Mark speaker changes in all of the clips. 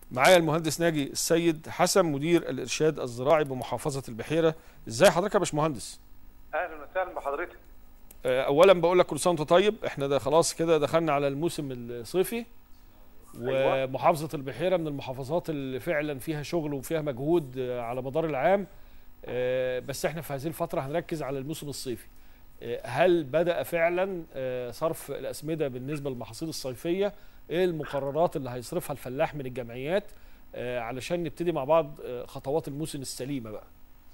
Speaker 1: معايا المهندس ناجي السيد حسن مدير الارشاد الزراعي بمحافظه البحيره ازاي حضرتك يا باشمهندس
Speaker 2: اهلا وسهلا بحضرتك
Speaker 1: آه، اولا بقول لك كل سنه وانت طيب احنا ده خلاص كده دخلنا على الموسم الصيفي
Speaker 2: أيوة.
Speaker 1: ومحافظه البحيره من المحافظات اللي فعلا فيها شغل وفيها مجهود آه، على مدار العام آه، بس احنا في هذه الفتره هنركز على الموسم الصيفي آه، هل بدا فعلا آه، صرف الاسمده بالنسبه للمحاصيل الصيفيه ايه المقررات اللي هيصرفها الفلاح من الجمعيات آه، علشان نبتدي مع بعض آه، خطوات الموسم السليمه بقى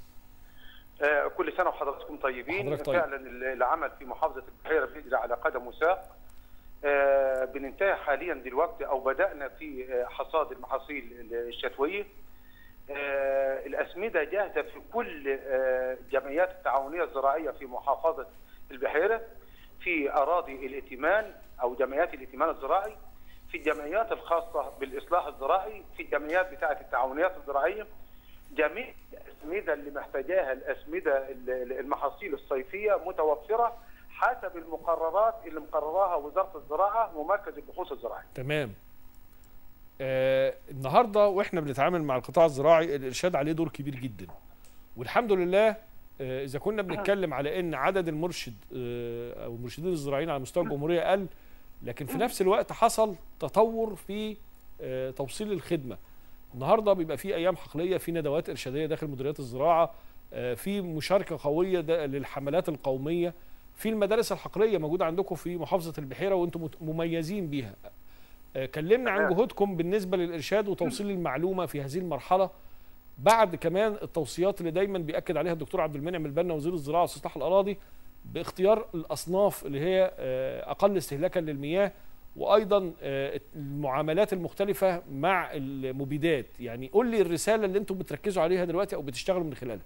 Speaker 2: آه كل سنه وحضراتكم طيبين
Speaker 1: حضرتك طيب.
Speaker 2: فعلا ال- العمل في محافظه البحيره بيجري على قدم وساق آه بننتهي حاليا دلوقتي او بدانا في آه، حصاد المحاصيل الشتويه آه الاسمده جاهزه في كل آه الجمعيات التعاونيه الزراعيه في محافظه البحيره في اراضي الائتمان او جمعيات الائتمان الزراعي في الجمعيات الخاصه بالاصلاح الزراعي في الجمعيات بتاعه التعاونيات الزراعيه جميع الاسمده اللي محتاجاها الاسمده ال- ال- المحاصيل الصيفيه متوفره حسب المقررات اللي مقرراها وزاره الزراعه ومركز البحوث الزراعيه.
Speaker 1: تمام آه النهارده واحنا بنتعامل مع القطاع الزراعي الارشاد عليه دور كبير جدا والحمد لله آه اذا كنا بنتكلم على ان عدد المرشد آه او المرشدين الزراعيين على مستوى الجمهوريه قل لكن في نفس الوقت حصل تطور في آه توصيل الخدمه النهارده بيبقى في ايام حقليه في ندوات ارشاديه داخل مديريات الزراعه آه في مشاركه قويه دا- للحملات القوميه في المدارس الحقليه موجوده عندكم في محافظه البحيره وانتم مت- مميزين بيها آه، كلمنا عن
Speaker 2: تمام.
Speaker 1: جهودكم بالنسبه للارشاد وتوصيل المعلومه في هذه المرحله بعد كمان التوصيات اللي دايما بياكد عليها الدكتور عبد المنعم البنا وزير الزراعه واستصلاح الاراضي باختيار الاصناف اللي هي آه، اقل استهلاكا للمياه وايضا آه، المعاملات المختلفه مع المبيدات يعني قول لي الرساله اللي انتم بتركزوا عليها دلوقتي او بتشتغلوا من خلالها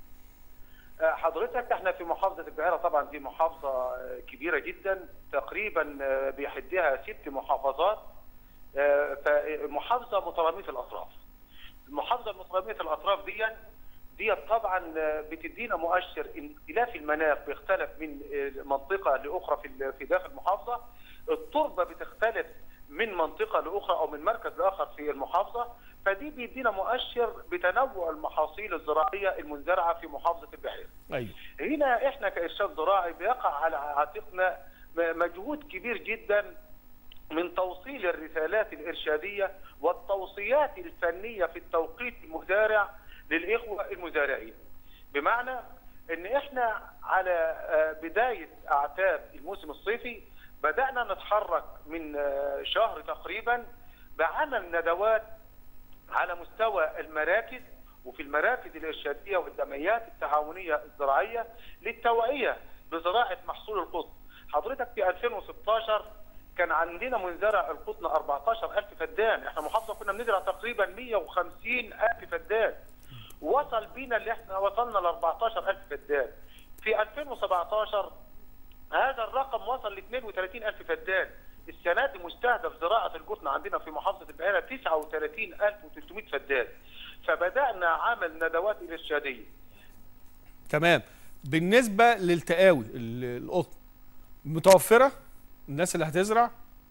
Speaker 2: آه، حضرتك احنا في محافظه البحيره طبعا دي محافظه آه، كبيره جدا تقريبا آه، بيحدها ست محافظات آه، فمحافظه متراميه الاطراف. المحافظه المتراميه الاطراف دي دي طبعا آه، بتدينا مؤشر ان اختلاف المناخ بيختلف من آه، منطقه لاخرى في ال- في داخل المحافظه التربه بتختلف من منطقه لاخرى او من مركز لاخر في المحافظه فدي بيدينا مؤشر بتنوع المحاصيل الزراعيه المنزرعه في محافظه البحيره.
Speaker 1: ايوه
Speaker 2: هنا احنا كارشاد زراعي بيقع على عاتقنا م- مجهود كبير جدا من توصيل الرسالات الارشاديه والتوصيات الفنيه في التوقيت المزارع للاخوه المزارعين. بمعنى ان احنا على آه، بدايه اعتاب الموسم الصيفي بدانا نتحرك من آه، شهر تقريبا بعمل ندوات على مستوى المراكز وفي المراكز الارشاديه والجمعيات التعاونيه الزراعيه للتوعيه بزراعه محصول القطن. حضرتك في 2016 كان عندنا منزرع القطن 14000 فدان، احنا محافظه كنا بنزرع تقريبا 150000 فدان. وصل بينا اللي احنا وصلنا ل 14000 فدان. في 2017 هذا الرقم وصل ل 32000 فدان. السنه دي مستهدف زراعه القطن عندنا في محافظه البحيره 39300 فدان. فبدانا عمل ندوات ارشاديه.
Speaker 1: تمام بالنسبه للتقاوي ال- القطن متوفره الناس اللي هتزرع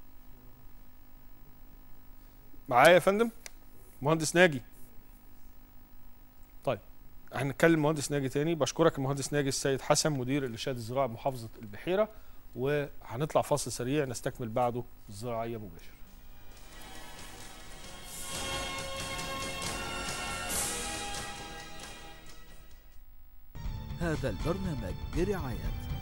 Speaker 1: معايا يا فندم مهندس ناجي طيب هنتكلم مهندس ناجي تاني بشكرك المهندس ناجي السيد حسن مدير الارشاد الزراعي بمحافظه البحيره وهنطلع فاصل سريع نستكمل بعده الزراعيه مباشر
Speaker 3: هذا البرنامج برعاية